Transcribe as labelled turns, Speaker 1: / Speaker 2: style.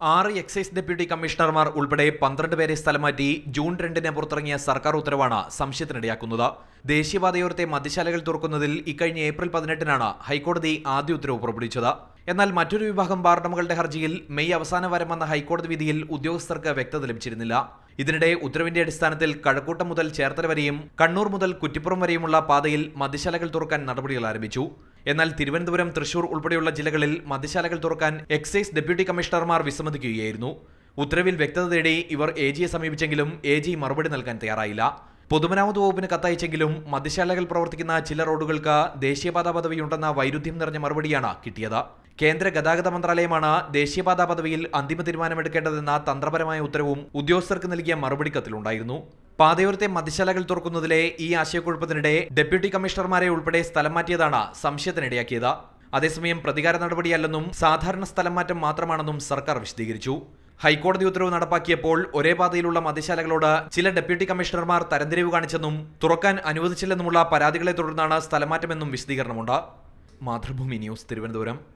Speaker 1: ആറ് excise deputy കമ്മീഷണർമാർ ഉൾപ്പെടെ പന്ത്രണ്ട് പേരെ സ്ഥലം മാറ്റി ജൂൺ രണ്ടിന് പുറത്തിറങ്ങിയ സർക്കാർ ഉത്തരവാണ് സംശയത്തിനിടയാക്കുന്നത് ദേശീയപാതയോരത്തെ മദ്യശാലകൾ തുറക്കുന്നതിൽ ഇക്കഴിഞ്ഞ ഏപ്രിൽ പതിനെട്ടിനാണ് ഹൈക്കോടതി ആദ്യ ഉത്തരവ് പുറപ്പെടുവിച്ചത് എന്നാൽ മറ്റൊരു വിഭാഗം ബാർഡമുകളുടെ ഹർജിയിൽ മെയ് അവസാന വാരം വന്ന ഹൈക്കോടതി വിധിയിൽ ഉദ്യോഗസ്ഥർക്ക് വ്യക്തത ലഭിച്ചിരുന്നില്ല ഇതിനിടെ ഉത്തരവിന്റെ അടിസ്ഥാനത്തിൽ കഴക്കൂട്ടം മുതൽ ചേർത്തല വരെയും കണ്ണൂർ മുതൽ കുറ്റിപ്പുറം വരെയുമുള്ള പാതയിൽ മദ്യശാലകൾ തുറക്കാൻ നടപടികൾ ആരംഭിച്ചു എന്നാൽ തിരുവനന്തപുരം തൃശൂർ ഉൾപ്പെടെയുള്ള ജില്ലകളിൽ മദ്യശാലകൾ തുറക്കാൻ എക്സൈസ് ഡെപ്യൂട്ടി കമ്മീഷണർമാർ വിസമ്മതിക്കുകയായിരുന്നു ഉത്തരവിൽ വ്യക്തത തേടി ഇവർ എ ജിയെ സമീപിച്ചെങ്കിലും എ ജി മറുപടി നൽകാൻ തയ്യാറായില്ല പൊതുമരാമത്ത് വകുപ്പിന് കത്തയച്ചെങ്കിലും മദ്യശാലകൾ പ്രവർത്തിക്കുന്ന ചില റോഡുകൾക്ക് ദേശീയപാത പദവിയുണ്ടെന്ന വൈരുദ്ധ്യം നിറഞ്ഞ മറുപടിയാണ് കിട്ടിയത് കേന്ദ്ര ഗതാഗത മന്ത്രാലയമാണ് ദേശീയപാത പദവിയിൽ അന്തിമ തീരുമാനമെടുക്കേണ്ടതെന്ന തന്ത്രപരമായ ഉത്തരവും ഉദ്യോഗസ്ഥർക്ക് നൽകിയ മറുപടി കത്തിലുണ്ടായിരുന്നു പാതയോരത്തെ മദ്യശാലകൾ തുറക്കുന്നതിലെ ഈ ആശയക്കുഴപ്പത്തിനിടെ ഡെപ്യൂട്ടി കമ്മീഷണർമാരെ ഉൾപ്പെടെ സ്ഥലം മാറ്റിയതാണ് സംശയത്തിനിടയാക്കിയത് അതേസമയം പ്രതികാര നടപടിയല്ലെന്നും സാധാരണ സ്ഥലം മാറ്റം മാത്രമാണെന്നും സർക്കാർ വിശദീകരിച്ചു ഹൈക്കോടതി ഉത്തരവ് നടപ്പാക്കിയപ്പോൾ ഒരേ പാതയിലുള്ള മദ്യശാലകളോട് ചില ഡെപ്യൂട്ടി കമ്മീഷണർമാർ തരംതിരിവ് കാണിച്ചെന്നും തുറക്കാൻ അനുവദിച്ചില്ലെന്നുമുള്ള പരാതികളെ തുടർന്നാണ് സ്ഥലമാറ്റമെന്നും വിശദീകരണമുണ്ട് മാതൃഭൂമി ന്യൂസ് തിരുവനന്തപുരം